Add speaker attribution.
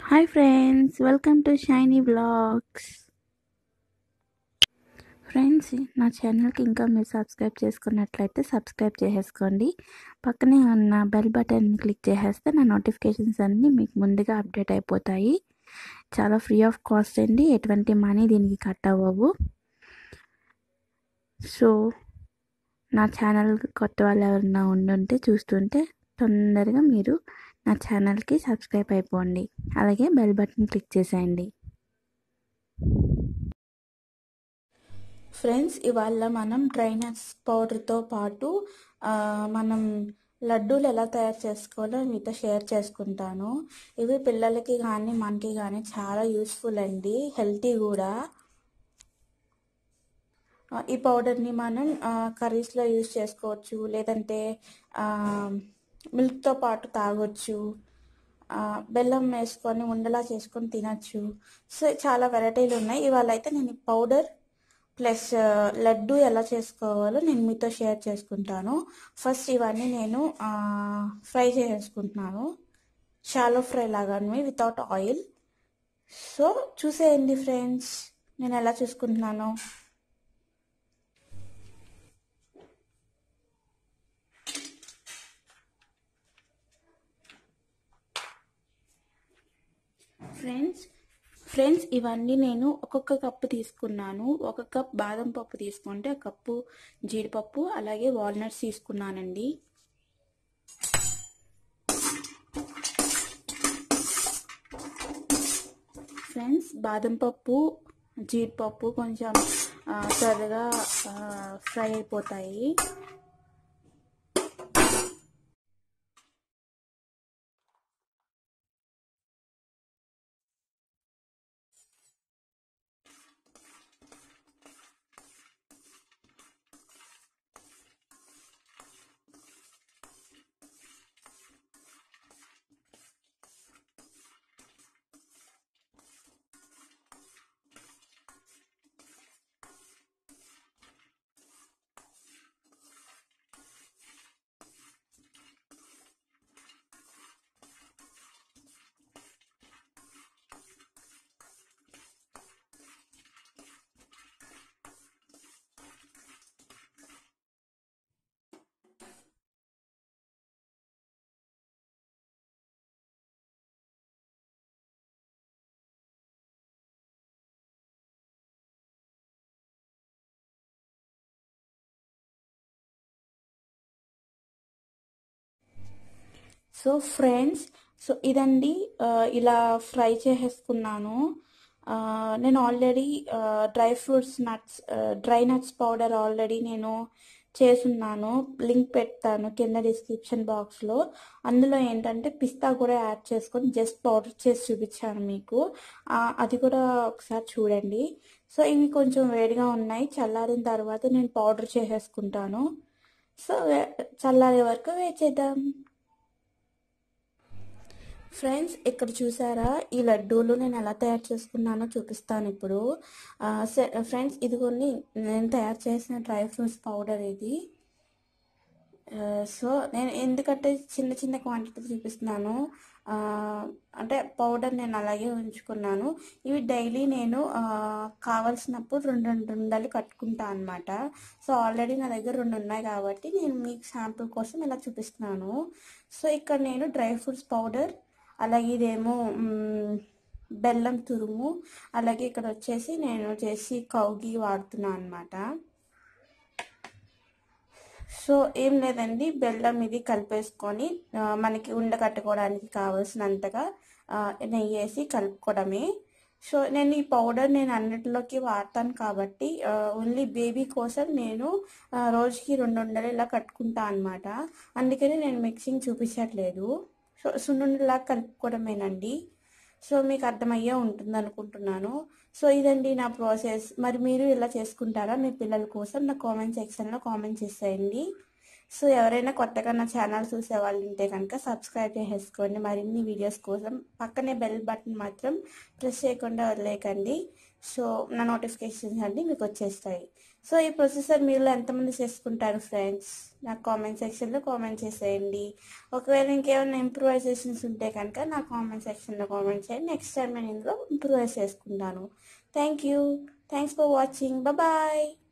Speaker 1: hi friends welcome to Shiny blogs friends నా ఛానల్కి ఇంకా మీరు సబ్స్క్రైబ్ చేసుకున్నట్లయితే సబ్స్క్రైబ్ చేసేసుకోండి పక్కనే ఉన్న బెల్ బటన్ క్లిక్ చేసేస్తే నా నోటిఫికేషన్స్ అన్నీ మీకు ముందుగా అప్డేట్ అయిపోతాయి చాలా ఫ్రీ ఆఫ్ కాస్ట్ అండి ఎటువంటి మనీ దీనికి కట్ అవ్వవు సో నా ఛానల్ కొత్త వాళ్ళు ఎవరన్నా ఉండుంటే చూస్తుంటే తొందరగా మీరు నా ఛానల్కి సబ్స్క్రైబ్ అయిపోండి అలాగే బెల్ బటన్ క్లిక్ చేసేయండి ఫ్రెండ్స్ ఇవాళ మనం డ్రైనర్స్ పౌడర్తో పాటు ఆ, మనం లడ్డూలు ఎలా తయారు చేసుకోవాలో మీతో షేర్ చేసుకుంటాను ఇవి పిల్లలకి కానీ మనకి కానీ చాలా యూస్ఫుల్ అండి హెల్తీ కూడా ఆ, ఈ పౌడర్ని మనం కర్రీస్లో యూజ్ చేసుకోవచ్చు లేదంటే ఆ, మిల్క్తో పాటు తాగొచ్చు ఆ, బెల్లం వేసుకొని ఉండలా చేసుకొని తినచ్చు సో చాలా వెరైటీలు ఉన్నాయి ఇవాళ అయితే నేను ఈ పౌడర్ ప్లస్ లడ్డు ఎలా చేసుకోవాలో నేను మీతో షేర్ చేసుకుంటాను ఫస్ట్ ఇవన్నీ నేను ఆ, ఫ్రై చేసుకుంటున్నాను షాలో ఫ్రై లాగానే వితౌట్ ఆయిల్ సో చూసేయండి ఫ్రెండ్స్ నేను ఎలా చూసుకుంటున్నాను ఫ్రెండ్స్ ఫ్రెండ్స్ ఇవన్నీ నేను ఒక్కొక్క కప్పు తీసుకున్నాను ఒక కప్ బాదం పప్పు తీసుకుంటే ఒక కప్పు జీడిపప్పు అలాగే వాల్నట్స్ తీసుకున్నానండి ఫ్రెండ్స్ బాదం పప్పు జీడిపప్పు కొంచెం ఆ, త్వరగా ఆ, ఫ్రై అయిపోతాయి సో ఫ్రెండ్స్ సో ఇదండి ఆ, ఇలా ఫ్రై చేసేసుకున్నాను ఆ, నేను already dry fruits nuts dry nuts powder already నేను చేసున్నాను లింక్ పెడతాను కింద డిస్క్రిప్షన్ బాక్స్లో అందులో ఏంటంటే పిస్తా కూడా యాడ్ చేసుకొని జస్ట్ పౌడర్ చేసి చూపించాను మీకు ఆ, అది కూడా ఒకసారి చూడండి సో ఇవి కొంచెం వేడిగా ఉన్నాయి చల్లారిన తర్వాత నేను పౌడర్ చేసేసుకుంటాను సో వే- చల్లారే వరకు వెయిట్ చేద్దాం ఫ్రెండ్స్ ఇక్కడ చూసారా ఈ లడ్డూలు నేను ఎలా తయారు చేసుకున్నానో చూపిస్తాను ఇప్పుడు ఆ, సే- ఫ్రెండ్స్ ఇదిగోని నేను తయారు చేసిన డ్రై ఫ్రూట్స్ పౌడర్ ఇది ఆ, సో నేను ఎందుకంటే చిన్న చిన్న క్వాంటిటీ చూపిస్తున్నాను ఆ, అంటే పౌడర్ నేను అలాగే ఉంచుకున్నాను ఇవి డైలీ నేను ఆ, కావలసినప్పుడు రెండు రెండు ఉండలు కట్టుకుంటా అనమాట సో ఆల్రెడీ నా దగ్గర రెండు ఉన్నాయి కాబట్టి నేను మీకు శాంపుల్ కోసం ఇలా చూపిస్తున్నాను సో ఇక్కడ నేను డ్రై ఫ్రూట్స్ పౌడర్ అలాగే ఇదేమో మ్, బెల్లం తురుము అలాగే ఇక్కడ వచ్చేసి నేను చేసి కౌగి వాడుతున్నాను అనమాట సో ఏం లేదండి బెల్లం ఇది కలిపేసుకొని ఆ, మనకి ఉండ కట్టుకోవడానికి కావాల్సినంతగా ఆ, నెయ్యి వేసి కలుపుకోవడమే సో నేను ఈ పౌడర్ నేను అన్నిటిలోకి వాడతాను కాబట్టి ఆ, ఓన్లీ బేబీ కోసం నేను ఆ, రోజుకి రెండు ఉండలు ఇలా కట్టుకుంటా అనమాట అందుకని నేను మిక్సింగ్ చూపించట్లేదు సో సున్నుండలా కలుపుకోవడమేనండి సో మీకు అర్థమయ్యే ఉంటుంది అనుకుంటున్నాను సో ఇదండి నా ప్రాసెస్ మరి మీరు ఇలా చేసుకుంటారా మీ పిల్లల కోసం నా కామెంట్ సెక్షన్లో కామెంట్ చేసేయండి సో ఎవరైనా కొత్తగా నా ఛానల్ చూసే వాళ్ళు ఉంటే కనుక సబ్స్క్రైబ్ చేసేసుకోండి మరిన్ని వీడియోస్ కోసం పక్కనే బెల్ బటన్ మాత్రం ప్రెస్ చేయకుండా వదిలేయకండి సో నా నోటిఫికేషన్స్ అన్నీ మీకు వచ్చేస్తాయి సో ఈ ప్రొసెసర్ మీలో ఎంతమంది చేసుకుంటారు ఫ్రెండ్స్ నాకు కామెంట్ సెక్షన్లో కామెంట్ చేసేయండి ఒకవేళ ఇంకేమైనా ఇంప్రూవైజేషన్స్ ఉంటే కనుక నా కామెంట్ సెక్షన్లో కామెంట్ చేయండి నెక్స్ట్ టైం నేను ఇందులో ఇంప్రూవైజ్ చేసుకుంటాను thank you thanks for watching bye